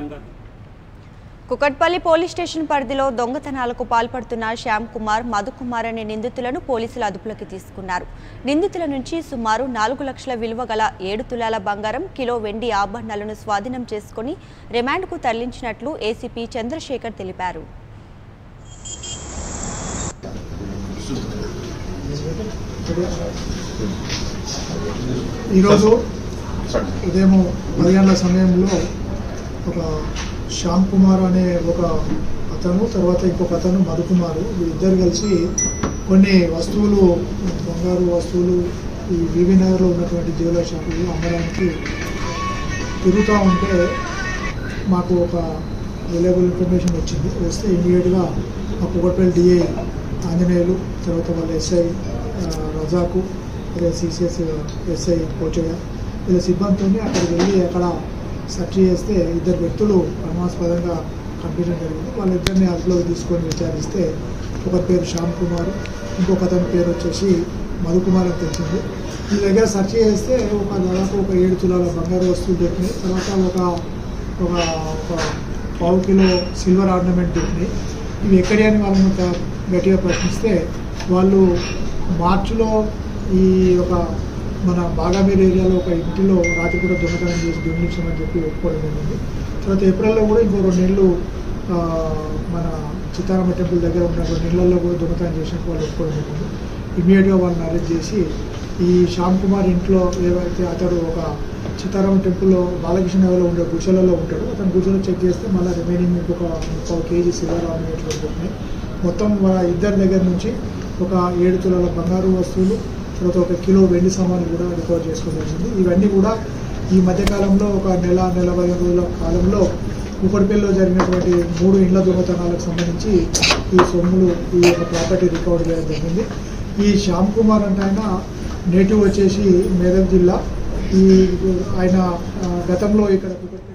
బంగారం Kukatpally police station పరిధిలో దొంగతనాలకు పాల్పడుతున్న శ్యామ్ కుమార్ మధుకుమార్ అనే నిందితులను పోలీసులు అదుపులోకి తీసుకున్నారు నిందితుల నుంచి సుమారు నాలుగు లక్షల విలువ గల ఏడు తులాల బంగారం కిలో వెండి ఆభరణాలను స్వాధీనం చేసుకుని రిమాండ్కు తరలించినట్లు ఏసీపీ చంద్రశేఖర్ తెలిపారు ఈరోజు ఉదయం పది గంటల సమయంలో ఒక శ్యామ్ కుమార్ అనే ఒక అతను తర్వాత ఇంకొక అతను మధుకుమారు వీళ్ళిద్దరు కలిసి కొన్ని వస్తువులు బంగారు వస్తువులు ఈ వివి నగర్లో ఉన్నటువంటి జ్యువెలరీ షాపులు అమ్మడానికి తిరుగుతూ ఉంటే మాకు ఒక రిలయబుల్ ఇన్ఫర్మేషన్ వచ్చింది వస్తే ఇమీడియట్గా మా కుకట్పల్లి డిఐ ఆంజనేయులు తర్వాత వాళ్ళ ఎస్ఐ ఆ, రజాకు అదే సిసిఎస్ ఎస్ఐ కోచయ్య వీళ్ళ సిబ్బందితో అక్కడికి వెళ్ళి అక్కడ సెర్చ్ చేస్తే ఇద్దరు వ్యక్తులు అనుమానాస్పదంగా కనిపించడం జరిగింది వాళ్ళిద్దరిని అదుపులోకి తీసుకొని విచారిస్తే ఒకరి పేరు శ్యామ్ కుమార్ ఇంకొక అతని పేరు వచ్చేసి మధుకుమార్ అని తెలిసింది ఈ దగ్గర సెర్చ్ చేస్తే ఒక దాదాపు ఒక ఏడు తులాల బంగారు వస్తువులు దొరికినాయి తర్వాత ఒక ఒక ఒక పావు కిలో సిల్వర్ ఆర్నమెంట్ దొరికినాయి ఇవి ఎక్కడి అని వాళ్ళని ఒక గట్టిగా ప్రశ్నిస్తే వాళ్ళు మార్చిలో ఈ ఒక మన బాగామీర్ ఏరియాలో ఒక ఇంటిలో రాత్రి కూడా దొంగతనం చేసి దొంగిలించామని చెప్పి ఒప్పుకోవడం జరిగింది తర్వాత ఏప్రిల్లో కూడా ఇంకో రెండు నెలలు ఆ, మన చిత్తారామ టెంపుల్ దగ్గర ఉన్న రెండు నెలల్లో కూడా దొంగతనం చేసినట్టు వాళ్ళు ఒప్పుకోవడం జరిగింది ఇమీడియట్గా వాళ్ళని అరెస్ట్ చేసి ఈ శ్యామ్ కుమార్ ఇంట్లో ఏవైతే అతడు ఒక చిత్తారామ టెంపుల్లో బాలకృష్ణ నగర్లో ఉండే గుడిసెలలో ఉంటాడు అతను గుడిసెలో చెక్ చేస్తే మళ్ళీ రిమైనింగ్ ఇంకొక ముప్పై కేజీ సిల్వర్ ఆర్నమెంట్లు దొరికినాయి మొత్తం వాళ్ళ ఇద్దరి దగ్గర నుంచి ఒక ఏడు తులాల బంగారు వస్తువులు తర్వాత ఒక కిలో వెండి సామాన్లు కూడా రికవర్ చేసుకోవడం జరిగింది ఇవన్నీ కూడా ఈ మధ్యకాలంలో ఒక నెల నెల పదిహేను రోజుల కాలంలో కుకటిపల్లిలో జరిగినటువంటి మూడు ఇండ్ల దొంగతనాలకు సంబంధించి ఈ సొమ్ములు ఈ యొక్క ప్రాపర్టీ రికవర్ చేయడం జరిగింది ఈ శ్యామ్ కుమార్ అంటే ఆయన నేటివ్ వచ్చేసి మేదక్ జిల్లా ఈ ఆయన ఆ, గతంలో ఇక్కడ కుకట్పల్లి